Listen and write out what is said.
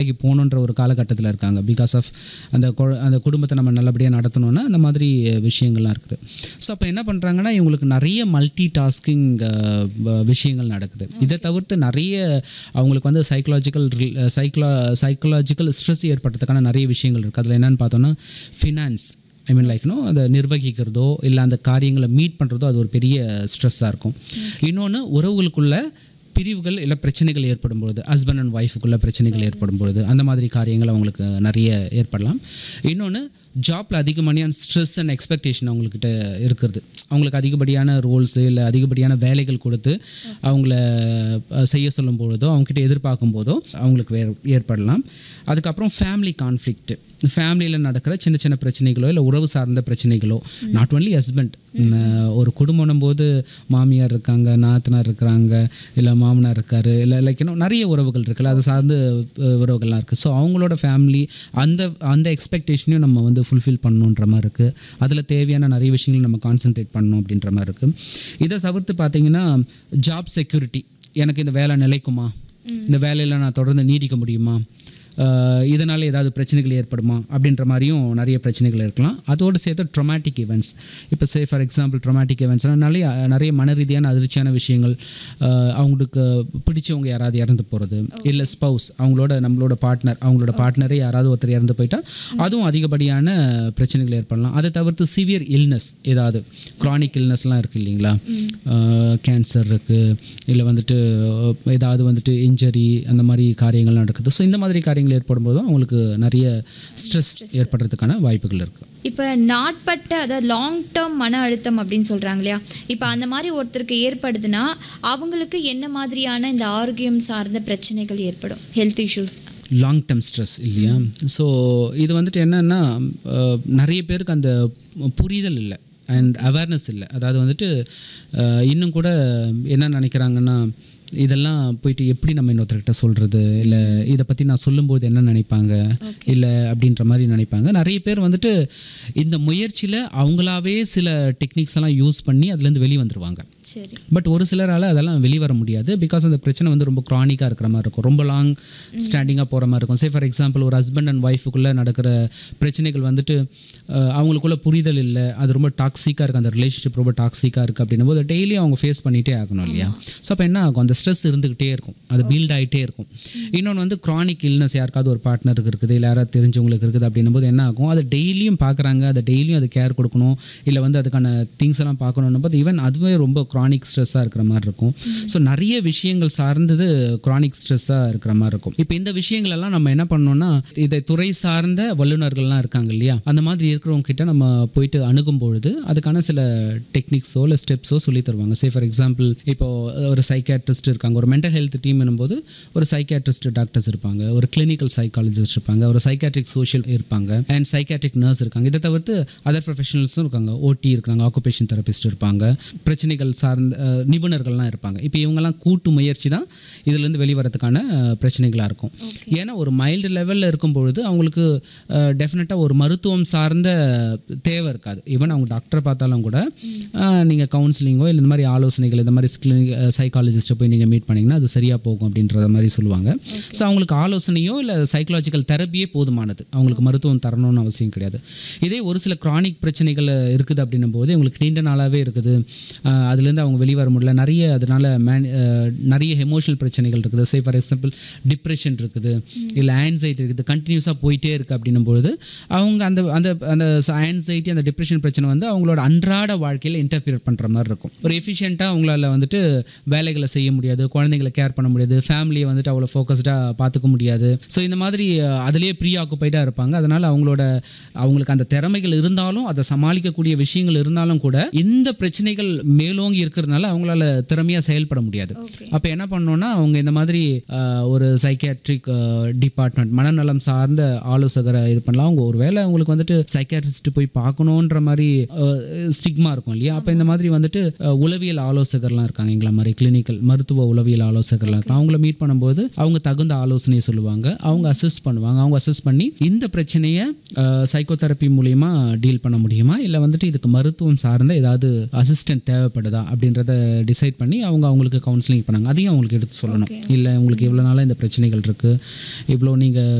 வேலைக்கு போகணுன்ற ஒரு காலகட்டத்தில் இருக்காங்க பிகாஸ் ஆஃப் அந்த கொ- அந்த குடும்பத்தை நம்ம நல்லபடியாக நடத்தணும்னா அந்த மாதிரி விஷயங்கள்லாம் இருக்குது ஸோ அப்போ என்ன பண்ணுறாங்கன்னா இவங்களுக்கு நிறைய மல்டி டாஸ்கிங் விஷயங்கள் நடக்குது இதை தவிர்த்து நிறைய அவங்களுக்கு வந்து சைக்கலாஜிக்கல் சைக்கலா சைக்கலாஜிக்கல் ஸ்ட்ரெஸ் ஏற்படுறதுக்கான நிறைய விஷயங்கள் இருக்குது அதில் என்னென்னு பார்த்தோன்னா ஃபினான்ஸ் ஐ மீன் லைக்னோ அதை நிர்வகிக்கிறதோ இல்லை அந்த காரியங்களை மீட் பண்ணுறதோ அது ஒரு பெரிய ஸ்ட்ரெஸ்ஸாக இருக்கும் இன்னொன்று உறவுகளுக்குள்ள பிரிவுகள் இல்லை பிரச்சனைகள் ஏற்படும் பொழுது ஹஸ்பண்ட் அண்ட் ஒய்ஃபுக்குள்ள பிரச்சனைகள் ஏற்படும் பொழுது அந்த மாதிரி காரியங்கள் அவங்களுக்கு நிறைய ஏற்படலாம் இன்னொன்று ஜாப்பில் அதிகமான ஸ்ட்ரெஸ் அண்ட் எக்ஸ்பெக்டேஷன் அவங்கக்கிட்ட இருக்கிறது அவங்களுக்கு அதிகப்படியான ரோல்ஸு இல்லை அதிகப்படியான வேலைகள் கொடுத்து அவங்கள அஹ், செய்ய சொல்லும் பொழுதோ அவங்ககிட்ட எதிர்பார்க்கும் போதோ அவங்களுக்கு வே ஏற்படலாம் அதுக்கப்புறம் ஃபேமிலி கான்ஃப்ளிக்ட் ஃபேமிலியில் நடக்கிற சின்ன சின்ன பிரச்சனைகளோ இல்லை உறவு சார்ந்த பிரச்சனைகளோ நாட் ஒன்லி ஹஸ்பண்ட் ஒரு குடும்பம் போது மாமியார் இருக்காங்க நாத்தனார் இருக்கிறாங்க இல்லை மாமனார் இருக்காரு இல்லை லைக் இன்னும் நிறைய உறவுகள் இருக்குல்ல அது சார்ந்து அஹ், உறவுகள்லாம் இருக்குது ஸோ அவங்களோட ஃபேமிலி அந்த அந்த எக்ஸ்பெக்டேஷனையும் நம்ம வந்து ஃபுல்ஃபில் பண்ணணுன்ற மாதிரி இருக்குது அதில் தேவையான நிறைய விஷயங்களை நம்ம கான்சென்ட்ரேட் பண்ணணும் அப்படின்ற மாதிரி இருக்குது இதை தவிர்த்து பார்த்தீங்கன்னா ஜாப் செக்யூரிட்டி எனக்கு இந்த வேலை நிலைக்குமா இந்த வேலையில் நான் தொடர்ந்து நீடிக்க முடியுமா ஆஹ் இதனால ஏதாவது பிரச்சனைகள் ஏற்படுமா அப்படின்ற மாதிரியும் நிறைய பிரச்சனைகள் இருக்கலாம் அதோடு சேர்த்து ட்ரொமேட்டிக் ஈவெண்ட்ஸ் இப்போ சே ஃபார் எக்ஸாம்பிள் ட்ரொமேட்டிக் ஈவெண்ட்ஸ்னால் நிறைய நிறைய மன ரீதியான அதிர்ச்சியான விஷயங்கள் ஆஹ் அவங்களுக்கு பிடிச்சவங்க யாராவது இறந்து போகிறது இல்லை ஸ்பவுஸ் அவங்களோட நம்மளோட பார்ட்னர் அவங்களோட பார்ட்னரே யாராவது ஒருத்தர் இறந்து போயிட்டா அதுவும் அதிகப்படியான பிரச்சனைகள் ஏற்படலாம் அதை தவிர்த்து சிவியர் இல்னஸ் ஏதாவது க்ரானிக் இல்னஸ்லாம் இருக்குது இல்லைங்களா கேன்சர் இருக்குது இல்லை வந்துட்டு அஹ், ஏதாவது வந்துட்டு இன்ஜரி அந்த மாதிரி காரியங்கள் நடக்குது ஸோ இந்த மாதிரி காரியங்கள் ஏற்படும் போதும் அவங்களுக்கு நிறைய ஸ்ட்ரெஸ் ஏற்படுறதுக்கான வாய்ப்புகள் இருக்குது இப்போ நாட்பட்ட அதாவது லாங் டேர்ம் மன அழுத்தம் அப்படின்னு சொல்கிறாங்க இல்லையா இப்போ அந்த மாதிரி ஒருத்தருக்கு ஏற்படுதுன்னா அவங்களுக்கு என்ன மாதிரியான இந்த ஆரோக்கியம் சார்ந்த பிரச்சனைகள் ஏற்படும் health issues long term stress இல்லையா ஸோ இது வந்துட்டு என்னென்னா நிறைய பேருக்கு அந்த புரிதல் இல்லை அண்ட் அவேர்னஸ் இல்லை அதாவது வந்துட்டு அஹ், இன்னும் கூட என்ன நினைக்கிறாங்கன்னா இதெல்லாம் போயிட்டு எப்படி நம்ம இன்னொருத்தர்கிட்ட சொல்கிறது இல்லை இதை பற்றி நான் சொல்லும்போது என்ன நினைப்பாங்க இல்லை அப்படின்ற மாதிரி நினைப்பாங்க நிறைய பேர் வந்துட்டு இந்த முயற்சியில் அவங்களாவே சில டெக்னிக்ஸ் எல்லாம் யூஸ் பண்ணி அதுலேருந்து வெளியே வந்துடுவாங்க சரி பட் ஒரு சிலரால் அதெல்லாம் வெளியே வர முடியாது பிகாஸ் அந்த பிரச்சனை வந்து ரொம்ப க்ரானிக்காக இருக்கிற மாதிரி இருக்கும் ரொம்ப லாங் ஸ்டாண்டிங்காக போகிற மாதிரி இருக்கும் சே ஃபார் எக்ஸாம்பிள் ஒரு ஹஸ்பண்ட் அண்ட் ஒய்ஃபுக்குள்ளே நடக்கிற பிரச்சனைகள் வந்துட்டு அஹ், அவங்களுக்குள்ள புரிதல் இல்லை அது ரொம்ப டாக்ஸிக்காக இருக்குது அந்த ரிலேஷன்ஷிப் ரொம்ப டாக்ஸிக்காக இருக்குது அப்படின்னும் போது டெய்லி அவங்க ஃபேஸ் பண்ணிகிட்டே ஆகணும் இல்லையா ஸோ அப்போ என்ன ஆகும் அந்த ஸ்ட்ரெஸ் இருந்துக்கிட்டே இருக்கும் அது பில்ட் ஆகிட்டே இருக்கும் இன்னொன்று வந்து க்ரானிக் இல்னஸ் யாருக்காவது ஒரு பார்ட்னருக்கு இருக்குது இல்லை யாராவது தெரிஞ்சவங்களுக்கு இருக்குது அப்படின்னும் போது என்ன ஆகும் அதை டெய்லியும் பார்க்குறாங்க அதை டெய்லியும் அது கேர் கொடுக்கணும் இல்லை வந்து அதுக்கான திங்ஸ் எல்லாம் பார்க்கணும் போது ஈவன் அதுவே ரொம்ப க்ரானிக் ஸ்ட்ரெஸ்ஸாக இருக்கிற மாதிரி இருக்கும் ஸோ நிறைய விஷயங்கள் சார்ந்தது க்ரானிக் ஸ்ட்ரெஸ்ஸாக இருக்கிற மாதிரி இருக்கும் இப்போ இந்த விஷயங்கள் எல்லாம் நம்ம என்ன பண்ணோம்னா இதை துறை சார்ந்த வல்லுநர்கள்லாம் இருக்காங்க இல்லையா அந்த மாதிரி இருக்கிறவங்க கிட்ட நம்ம போயிட்டு அணுகும் பொழுது அதுக்கான சில டெக்னிக்ஸோ இல்லை ஸ்டெப்ஸோ சொல்லி தருவாங்க சே ஃபார் எக்ஸாம்பிள் இப்போ ஒரு சைக்காட்ரிஸ்ட் இருக்காங்க ஒரு மென்டல் ஹெல்த் டீம் என்னும்போது ஒரு சைக்காட்ரிஸ்ட் டாக்டர்ஸ் இருப்பாங்க ஒரு கிளினிக்கல் சைக்காலஜிஸ்ட் இருப்பாங்க ஒரு சைக்காட்ரிக் சோஷியல் இருப்பாங்க அண்ட் சைக்காட்ரிக் நர்ஸ் இருக்காங்க இதை தவிர்த்து அதர் ப்ரொஃபஷனல்ஸும் இருக்காங்க ஓடி இருக்காங்க ஆக்குபேஷன் தெரபிஸ்ட் இருப்பாங்க பிரச்சனைகள் சார்ந்த அஹ், நிபுணர்கள்லாம் இருப்பாங்க இப்போ இவங்கெல்லாம் கூட்டு முயற்சி தான் இதுலேருந்து வெளிவரதுக்கான அஹ், பிரச்சனைகளாக இருக்கும் ஏன்னா ஒரு மைல்டு லெவலில் இருக்கும் பொழுது அவங்களுக்கு டெஃபினட்டாக ஒரு மருத்துவம் சார்ந்த தேவை இருக்காது ஈவன் அவங்க டாக்டரை பார்த்தாலும் கூட நீங்கள் கவுன்சிலிங்கோ இல்லை இந்த மாதிரி ஆலோசனைகள் இந்த மாதிரி கிளினிக் சைக்காலஜிஸ்ட்டை போய் நீங்கள் மீட் பண்ணிங்கன்னா அது சரியாக போகும் அப்படின்றத மாதிரி சொல்லுவாங்க ஸோ அவங்களுக்கு ஆலோசனையோ இல்லை சைக்கலாஜிக்கல் தெரப்பியே போதுமானது அவங்களுக்கு மருத்துவம் தரணும்னு அவசியம் கிடையாது இதே ஒரு சில க்ரானிக் பிரச்சனைகள் இருக்குது அப்படின்னும் போது உங்களுக்கு நீண்ட நாளாகவே இருக்குது அஹ், அதுலேருந்து அவங்க வெளியே வர முடியல நிறைய அதனால மேன் அஹ், நிறைய எமோஷனல் பிரச்சனைகள் இருக்குது சே ஃபார் எக்ஸாம்பிள் டிப்ரெஷன் இருக்குது இல்லை ஆன்சைட்டி இருக்குது கண்டினியூஸாக போயிட்டே இருக்குது அப்படின்னும் பொழுது அவங்க அந்த அந்த அந்த ஆன்சைட்டி அந்த டிப்ரெஷன் பிரச்சனை வந்து அவங்களோட அன்றாட வாழ்க்கையில் இன்டர்ஃபியர் பண்ணுற மாதிரி இருக்கும் ஒரு எஃபிஷியண்ட்டாக அவங்களால வந்துட்டு வேலைகளை செய்ய முடியாது குழந்தைங்களை கேர் பண்ண முடியாது ஃபேமிலியை வந்துட்டு அவ்வளோ ஃபோக்கஸ்டாக பார்த்துக்க முடியாது ஸோ இந்த மாதிரி அஹ், அதிலேயே ப்ரீ ஆக்குப்பைடாக இருப்பாங்க அதனால் அவங்களோட அவங்களுக்கு அந்த திறமைகள் இருந்தாலும் அதை சமாளிக்கக்கூடிய விஷயங்கள் இருந்தாலும் கூட இந்த பிரச்சனைகள் மேலோங்கி இருக்கிறதுனால அவங்களால திறமையாக செயல்பட முடியாது ஓகே அப்போ என்ன பண்ணோம்னா அவங்க இந்த மாதிரி அஹ், ஒரு சைக்கியாட்ரிக் டிபார்ட்மெண்ட் மனநலம் சார்ந்த ஆலோசகரை இது பண்ணலாம் அவங்க ஒருவேளை அவங்களுக்கு வந்துட்டு சைக்கியாட்ரிஸ்ட் போய் பார்க்கணுன்ற மாதிரி ஸ்டிக்மா இருக்கும் இல்லையா அப்போ இந்த மாதிரி வந்துட்டு அஹ், உளவியல் ஆலோசகர்லாம் இருக்காங்க எங்களை மாதிரி கிளினிக்கல் மருத்துவ உளவியல் ஆலோசகர்லாம் இருக்காங்க அவங்கள மீட் பண்ணும்போது அவங்க தகுந்த ஆலோசனையை சொல்லுவாங்க அவங்க அசஸ் பண்ணுவாங்க அவங்க அசஸ் பண்ணி இந்த பிரச்சனையை சைக்கோதெரப்பி மூலியமா டீல் பண்ண முடியுமா இல்லை வந்துட்டு இதுக்கு மருத்துவம் சார்ந்த ஏதாவது அசிஸ்டன்ட் தேவைப்படுதா அப்படின்றத டிசைட் பண்ணி அவங்க அவங்களுக்கு கவுன்சிலிங் பண்ணாங்க அதையும் அவங்களுக்கு எடுத்து சொல்லணும் இல்லை உங்களுக்கு இவ்வளோ நாளாக இந்த பிரச்சனைகள் இருக்குது இவ்வளோ நீங்கள்